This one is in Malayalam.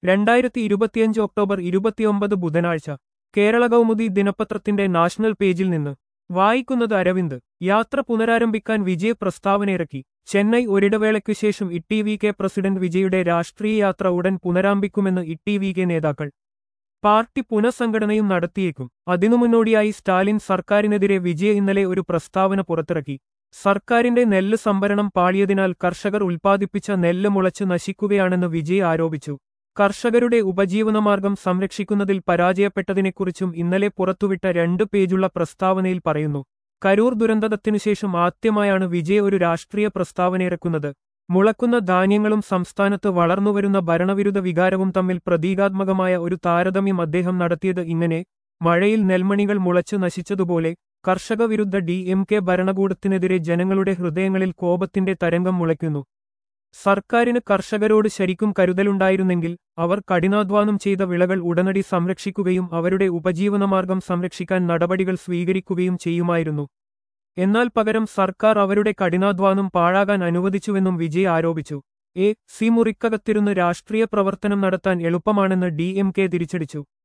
രണ്ടായിരത്തി ഇരുപത്തിയഞ്ച് ഒക്ടോബർ ഇരുപത്തിയൊമ്പത് ബുധനാഴ്ച കേരള കൗമുദി ദിനപത്രത്തിന്റെ നാഷണൽ പേജിൽ നിന്ന് വായിക്കുന്നത് അരവിന്ദ് യാത്ര പുനരാരംഭിക്കാൻ വിജയ് പ്രസ്താവനയിറക്കി ചെന്നൈ ഒരിടവേളയ്ക്കു ശേഷം ഇട്ടി വി കെ പ്രസിഡന്റ് വിജയുടെ രാഷ്ട്രീയ യാത്ര ഉടൻ പുനരാരംഭിക്കുമെന്ന് ഇട്ടി വി കെ നേതാക്കൾ പാർട്ടി പുനഃസംഘടനയും നടത്തിയേക്കും അതിനു മുന്നോടിയായി സ്റ്റാലിൻ സർക്കാരിനെതിരെ വിജയ് ഇന്നലെ ഒരു പ്രസ്താവന പുറത്തിറക്കി സർക്കാരിന്റെ നെല്ല് സംഭരണം പാളിയതിനാൽ കർഷകർ ഉൽപ്പാദിപ്പിച്ച നെല്ല് മുളച്ച് നശിക്കുകയാണെന്ന് വിജയ് ആരോപിച്ചു കർഷകരുടെ ഉപജീവനമാർഗം സംരക്ഷിക്കുന്നതിൽ പരാജയപ്പെട്ടതിനെക്കുറിച്ചും ഇന്നലെ പുറത്തുവിട്ട രണ്ട് പേജുള്ള പ്രസ്താവനയിൽ പറയുന്നു കരൂർ ദുരന്തത്തിനുശേഷം ആദ്യമായാണ് വിജയ് ഒരു രാഷ്ട്രീയ പ്രസ്താവനയിറക്കുന്നത് മുളക്കുന്ന ധാന്യങ്ങളും സംസ്ഥാനത്ത് വളർന്നുവരുന്ന ഭരണവിരുദ്ധ വികാരവും തമ്മിൽ പ്രതീകാത്മകമായ ഒരു താരതമ്യം അദ്ദേഹം നടത്തിയത് ഇങ്ങനെ മഴയിൽ നെൽമണികൾ മുളച്ചു നശിച്ചതുപോലെ കർഷക വിരുദ്ധ ഡി എം കെ ഭരണകൂടത്തിനെതിരെ ജനങ്ങളുടെ ഹൃദയങ്ങളിൽ കോപത്തിന്റെ തരംഗം മുളയ്ക്കുന്നു സർക്കാരിന് കർഷകരോട് ശരിക്കും കരുതലുണ്ടായിരുന്നെങ്കിൽ അവർ കഠിനാധ്വാനം ചെയ്ത വിളകൾ ഉടനടി സംരക്ഷിക്കുകയും അവരുടെ ഉപജീവനമാർഗം സംരക്ഷിക്കാൻ നടപടികൾ സ്വീകരിക്കുകയും ചെയ്യുമായിരുന്നു എന്നാൽ പകരം സർക്കാർ അവരുടെ കഠിനാധ്വാനം പാഴാകാൻ അനുവദിച്ചുവെന്നും വിജയ് ആരോപിച്ചു എ സി മുറിക്കകത്തിരുന്ന് രാഷ്ട്രീയ പ്രവർത്തനം നടത്താൻ എളുപ്പമാണെന്ന് ഡി എം കെ തിരിച്ചടിച്ചു